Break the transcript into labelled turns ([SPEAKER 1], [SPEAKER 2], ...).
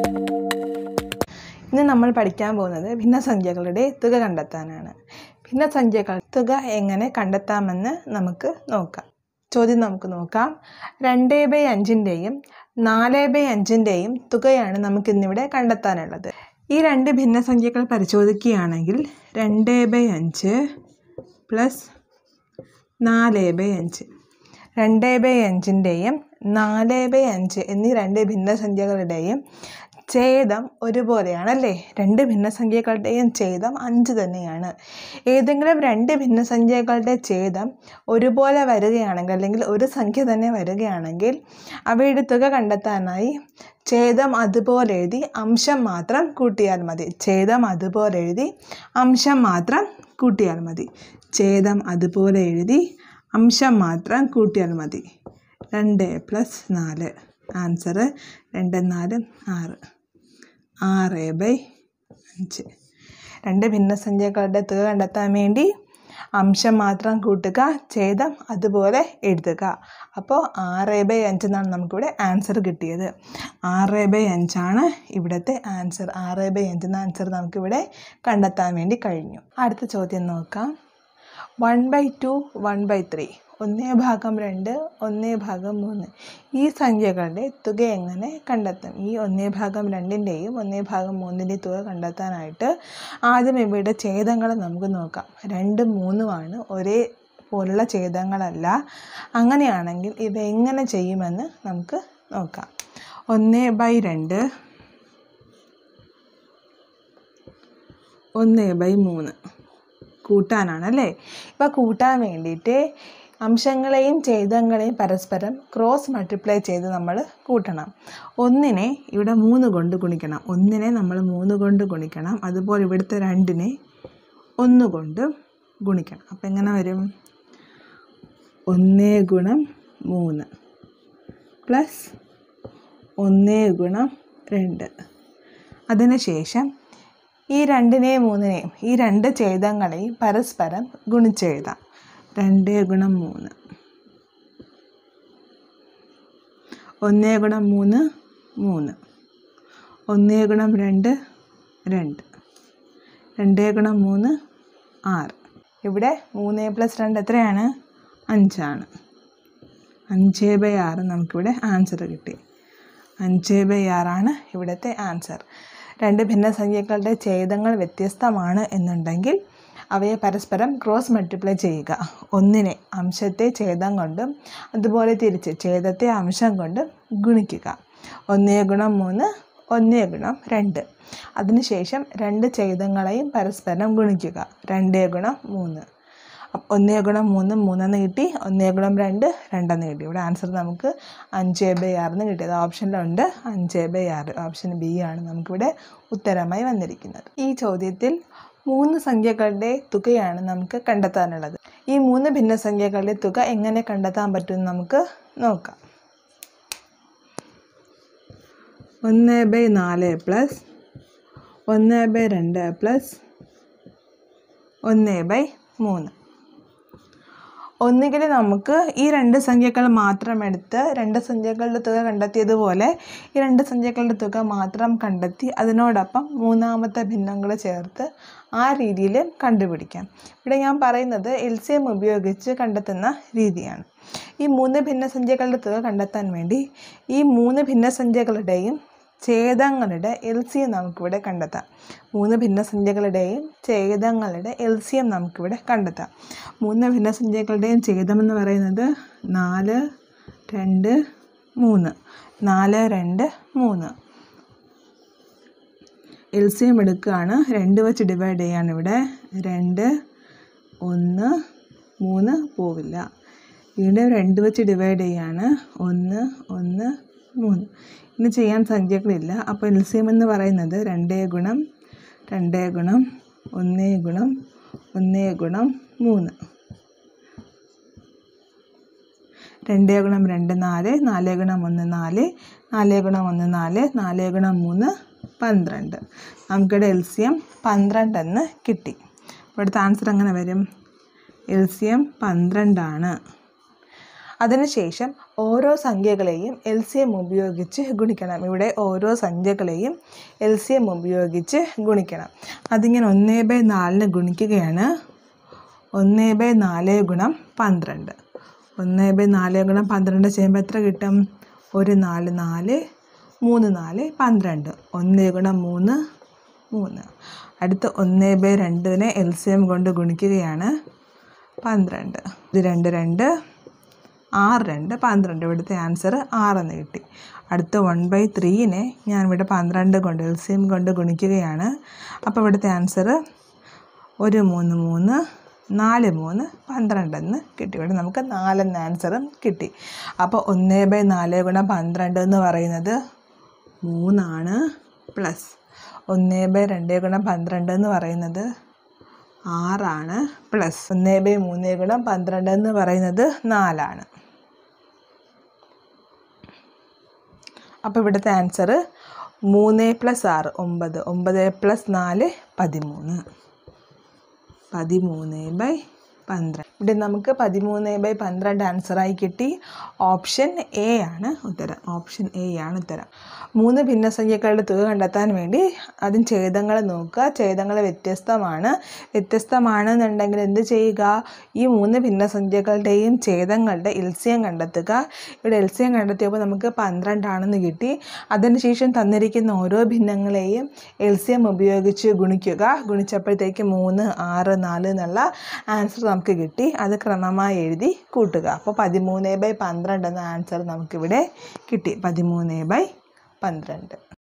[SPEAKER 1] ഇന്ന് നമ്മൾ പഠിക്കാൻ പോകുന്നത് ഭിന്നസംഖ്യകളുടെ തുക കണ്ടെത്താനാണ് ഭിന്നസംഖ്യകൾ തുക എങ്ങനെ കണ്ടെത്താമെന്ന് നമുക്ക് നോക്കാം ചോദ്യം നമുക്ക് നോക്കാം രണ്ട് ബൈ അഞ്ചിൻ്റെയും നാല് ബൈ അഞ്ചിൻ്റെയും തുകയാണ് നമുക്കിന്നിവിടെ കണ്ടെത്താനുള്ളത് ഈ രണ്ട് ഭിന്നസംഖ്യകൾ പരിശോധിക്കുകയാണെങ്കിൽ രണ്ട് ബൈ അഞ്ച് പ്ലസ് നാല് ബൈ അഞ്ച് രണ്ട് ബൈ അഞ്ചിൻ്റെയും നാല് ബൈ അഞ്ച് എന്നീ രണ്ട് ഭിന്നസംഖ്യകളുടെയും ഛേദം ഒരുപോലെയാണ് അല്ലേ രണ്ട് ഭിന്നസംഖ്യകളുടെയും ഛേദം അഞ്ച് തന്നെയാണ് ഏതെങ്കിലും രണ്ട് ഭിന്നസംഖ്യകളുടെ ഛേദം ഒരുപോലെ വരികയാണെങ്കിൽ അല്ലെങ്കിൽ ഒരു സംഖ്യ തന്നെ വരികയാണെങ്കിൽ അവയുടെ തുക കണ്ടെത്താനായി ഛേദം അതുപോലെ എഴുതി അംശം മാത്രം കൂട്ടിയാൽ മതി ഛേദം അതുപോലെ എഴുതി അംശം മാത്രം കൂട്ടിയാൽ മതി ഛേദം അതുപോലെ എഴുതി അംശം മാത്രം കൂട്ടിയാൽ മതി രണ്ട് പ്ലസ് നാല് ആൻസർ രണ്ട് നാല് ആറ് ആറ് ബൈ അഞ്ച് രണ്ട് ഭിന്നസംഖ്യകളുടെ തുക കണ്ടെത്താൻ വേണ്ടി അംശം മാത്രം കൂട്ടുക ഛേദം അതുപോലെ എഴുതുക അപ്പോൾ ആറ് ബൈ അഞ്ചെന്നാണ് നമുക്കിവിടെ ആൻസർ കിട്ടിയത് ആറ് ബൈ അഞ്ചാണ് ഇവിടുത്തെ ആൻസർ ആറ് ബൈ അഞ്ചെന്ന ആൻസർ നമുക്കിവിടെ കണ്ടെത്താൻ വേണ്ടി കഴിഞ്ഞു അടുത്ത ചോദ്യം നോക്കാം one by two one by three ഒന്നേ ഭാഗം രണ്ട് ഒന്നേ ഭാഗം മൂന്ന് ഈ സംഖ്യകളുടെ തുക എങ്ങനെ കണ്ടെത്തും ഈ ഒന്നേ ഭാഗം രണ്ടിൻ്റെയും ഒന്നേ ഭാഗം മൂന്നിൻ്റെയും തുക കണ്ടെത്താനായിട്ട് ആദ്യം ഇവയുടെ ഛേദങ്ങൾ നമുക്ക് നോക്കാം രണ്ടും മൂന്നുമാണ് ഒരേ പോലുള്ള ഛേദങ്ങളല്ല അങ്ങനെയാണെങ്കിൽ ഇവ എങ്ങനെ ചെയ്യുമെന്ന് നമുക്ക് നോക്കാം ഒന്ന് ബൈ രണ്ട് ഒന്ന് ബൈ മൂന്ന് കൂട്ടാനാണ് അല്ലേ ഇപ്പം കൂട്ടാൻ വേണ്ടിയിട്ട് അംശങ്ങളെയും ഛേദങ്ങളെയും പരസ്പരം ക്രോസ് മൾട്ടിപ്ലൈ ചെയ്ത് നമ്മൾ കൂട്ടണം ഒന്നിനെ ഇവിടെ മൂന്ന് കൊണ്ട് ഗുണിക്കണം ഒന്നിനെ നമ്മൾ മൂന്ന് കൊണ്ട് ഗുണിക്കണം അതുപോലെ ഇവിടുത്തെ രണ്ടിനെ ഒന്ന് കൊണ്ട് ഗുണിക്കണം അപ്പം എങ്ങനെ വരും ഒന്ന് ഗുണം മൂന്ന് പ്ലസ് ഒന്ന് ഗുണം രണ്ട് അതിനുശേഷം ഈ രണ്ടിനെയും മൂന്നിനെയും ഈ രണ്ട് ഛേദങ്ങളെയും പരസ്പരം ഗുണിച്ചെഴുതാം രണ്ട് ഗുണം മൂന്ന് ഒന്ന് ഗുണം മൂന്ന് മൂന്ന് ഒന്ന് ഗുണം രണ്ട് രണ്ട് രണ്ട് ഗുണം മൂന്ന് ആറ് ഇവിടെ മൂന്ന് പ്ലസ് രണ്ട് എത്രയാണ് അഞ്ചാണ് അഞ്ച് ബൈ ആറ് നമുക്കിവിടെ ആൻസർ കിട്ടി അഞ്ച് ബൈ ആറാണ് ഇവിടുത്തെ ആൻസർ രണ്ട് ഭിന്നസംഖ്യകളുടെ ഛേദങ്ങൾ വ്യത്യസ്തമാണ് എന്നുണ്ടെങ്കിൽ അവയെ പരസ്പരം ക്രോസ് മൾട്ടിപ്ലൈ ചെയ്യുക ഒന്നിനെ അംശത്തെ ഛേദം കൊണ്ടും അതുപോലെ തിരിച്ച് ഛേദത്തെ അംശം കൊണ്ടും ഗുണിക്കുക ഒന്നേ ഗുണം മൂന്ന് ഒന്നേ ഗുണം രണ്ട് അതിനുശേഷം രണ്ട് ഛേദങ്ങളെയും പരസ്പരം ഗുണിക്കുക രണ്ടേ ഗുണം മൂന്ന് ഒന്നേ ഗുണം മൂന്ന് മൂന്നെന്ന് കിട്ടി ഒന്നേ ഗുണം രണ്ട് രണ്ടെന്ന് കിട്ടി ഇവിടെ ആൻസർ നമുക്ക് അഞ്ച് ബൈ ആറെന്ന് കിട്ടിയത് ഓപ്ഷനിലുണ്ട് അഞ്ച് ബൈ ആറ് ഓപ്ഷൻ ബി ആണ് നമുക്കിവിടെ ഉത്തരമായി വന്നിരിക്കുന്നത് ഈ ചോദ്യത്തിൽ മൂന്ന് സംഖ്യകളുടെ തുകയാണ് നമുക്ക് കണ്ടെത്താനുള്ളത് ഈ മൂന്ന് ഭിന്നസംഖ്യകളുടെ തുക എങ്ങനെ കണ്ടെത്താൻ പറ്റുമെന്ന് നമുക്ക് നോക്കാം ഒന്ന് ബൈ നാല് പ്ലസ് ഒന്ന് ബൈ രണ്ട് പ്ലസ് ഒന്ന് ബൈ മൂന്ന് ഒന്നുകിൽ നമുക്ക് ഈ രണ്ട് സംഖ്യകൾ മാത്രം എടുത്ത് രണ്ട് സംഖ്യകളുടെ തുക കണ്ടെത്തിയതുപോലെ ഈ രണ്ട് സംഖ്യകളുടെ തുക മാത്രം കണ്ടെത്തി അതിനോടൊപ്പം മൂന്നാമത്തെ ഭിന്നങ്ങൾ ചേർത്ത് ആ രീതിയിൽ കണ്ടുപിടിക്കാം ഇവിടെ ഞാൻ പറയുന്നത് എൽ സി എം ഉപയോഗിച്ച് കണ്ടെത്തുന്ന രീതിയാണ് ഈ മൂന്ന് ഭിന്നസംഖ്യകളുടെ തുക കണ്ടെത്താൻ വേണ്ടി ഈ മൂന്ന് ഭിന്നസംഖ്യകളുടെയും ഛേദങ്ങളുടെ എൽ സി എം നമുക്കിവിടെ കണ്ടെത്താം മൂന്ന് ഭിന്നസംഖ്യകളുടെയും ഛേദങ്ങളുടെ എൽ സി എം നമുക്കിവിടെ കണ്ടെത്താം മൂന്ന് ഭിന്നസംഖ്യകളുടെയും ഛേദം എന്ന് പറയുന്നത് നാല് രണ്ട് മൂന്ന് നാല് രണ്ട് മൂന്ന് എൽ സി എം എടുക്കുകയാണ് രണ്ട് വെച്ച് ഡിവൈഡ് ചെയ്യാണ് ഇവിടെ രണ്ട് ഒന്ന് മൂന്ന് പോവില്ല വീണ്ടും രണ്ട് വെച്ച് ഡിവൈഡ് ചെയ്യാണ് ഒന്ന് ഒന്ന് മൂന്ന് ഇനി ചെയ്യാൻ സംഖ്യകളില്ല അപ്പോൾ എൽ സി എം എന്ന് പറയുന്നത് രണ്ടേ ഗുണം രണ്ടേ ഗുണം ഒന്നേ ഗുണം ഒന്നേ ഗുണം മൂന്ന് രണ്ടേ ഗുണം രണ്ട് നാല് നാല് ഗുണം ഒന്ന് നാല് നാല് ഗുണം ഒന്ന് നാല് നാല് ഗുണം മൂന്ന് പന്ത്രണ്ട് നമുക്കിവിടെ എൽ സി എം പന്ത്രണ്ട് എന്ന് കിട്ടി ഇവിടുത്തെ ആൻസർ എങ്ങനെ വരും എൽ സി എം പന്ത്രണ്ടാണ് അതിനുശേഷം ഓരോ സംഖ്യകളെയും എൽ സി എം ഉപയോഗിച്ച് ഗുണിക്കണം ഇവിടെ ഓരോ സംഖ്യകളെയും എൽ സി എം ഉപയോഗിച്ച് ഗുണിക്കണം അതിങ്ങനെ ഒന്നേ ബൈ നാലിന് ഗുണിക്കുകയാണ് ഒന്ന് ബൈ നാല് ഗുണം പന്ത്രണ്ട് ഒന്ന് ബൈ നാല് ഗുണം പന്ത്രണ്ട് ചെയ്യുമ്പോൾ എത്ര കിട്ടും ഒരു നാല് നാല് മൂന്ന് നാല് പന്ത്രണ്ട് ഒന്ന് ഗുണം മൂന്ന് മൂന്ന് അടുത്ത് ഒന്ന് ബൈ രണ്ടിനെ എൽ സി എം കൊണ്ട് ഗുണിക്കുകയാണ് പന്ത്രണ്ട് ഇത് രണ്ട് രണ്ട് ആറ് രണ്ട് പന്ത്രണ്ട് ഇവിടുത്തെ ആൻസർ ആറെന്ന് കിട്ടി അടുത്ത വൺ ബൈ ത്രീനെ ഞാൻ ഇവിടെ പന്ത്രണ്ട് കൊണ്ട് എൽ സി എം കൊണ്ട് ഗുണിക്കുകയാണ് അപ്പോൾ ഇവിടുത്തെ ആൻസർ ഒരു മൂന്ന് മൂന്ന് നാല് മൂന്ന് പന്ത്രണ്ടെന്ന് കിട്ടി ഇവിടെ നമുക്ക് നാലെന്ന ആൻസറും കിട്ടി അപ്പോൾ ഒന്ന് ബൈ നാല് ഗുണം പന്ത്രണ്ട് എന്ന് പറയുന്നത് മൂന്നാണ് പ്ലസ് ഒന്ന് ബൈ രണ്ട് ഗുണം പന്ത്രണ്ട് എന്ന് പറയുന്നത് ആറാണ് പ്ലസ് ഒന്ന് ബൈ മൂന്ന് ഗുണം പന്ത്രണ്ട് എന്ന് പറയുന്നത് നാലാണ് അപ്പോൾ ഇവിടുത്തെ ആൻസർ മൂന്ന് പ്ലസ് ആറ് ഒമ്പത് ഒമ്പത് പ്ലസ് നാല് പതിമൂന്ന് പതിമൂന്ന് ബൈ പന്ത്രണ്ട് ഇവിടെ നമുക്ക് പതിമൂന്ന് ബൈ പന്ത്രണ്ട് ആൻസറായി കിട്ടി ഓപ്ഷൻ എ ആണ് ഉത്തരം ഓപ്ഷൻ എ ആണ് ഉത്തരം മൂന്ന് ഭിന്നസംഖ്യകളുടെ തുക കണ്ടെത്താൻ വേണ്ടി ആദ്യം ഛേദങ്ങൾ നോക്കുക ഛേദങ്ങൾ വ്യത്യസ്തമാണ് വ്യത്യസ്തമാണെന്നുണ്ടെങ്കിൽ എന്ത് ചെയ്യുക ഈ മൂന്ന് ഭിന്നസംഖ്യകളുടെയും ഛേദങ്ങളുടെ എൽസിയം കണ്ടെത്തുക ഇവിടെ എൽസിയം കണ്ടെത്തിയപ്പോൾ നമുക്ക് പന്ത്രണ്ടാണെന്ന് കിട്ടി അതിനുശേഷം തന്നിരിക്കുന്ന ഓരോ ഭിന്നങ്ങളെയും എൽസിയം ഉപയോഗിച്ച് ഗുണിക്കുക ഗുണിച്ചപ്പോഴത്തേക്ക് മൂന്ന് ആറ് നാല് എന്നുള്ള ആൻസർ നമുക്ക് കിട്ടി അത് ക്രമമായി എഴുതി കൂട്ടുക അപ്പോൾ പതിമൂന്ന് ബൈ പന്ത്രണ്ട് എന്ന ആൻസർ നമുക്കിവിടെ കിട്ടി പതിമൂന്ന് ബൈ പന്ത്രണ്ട്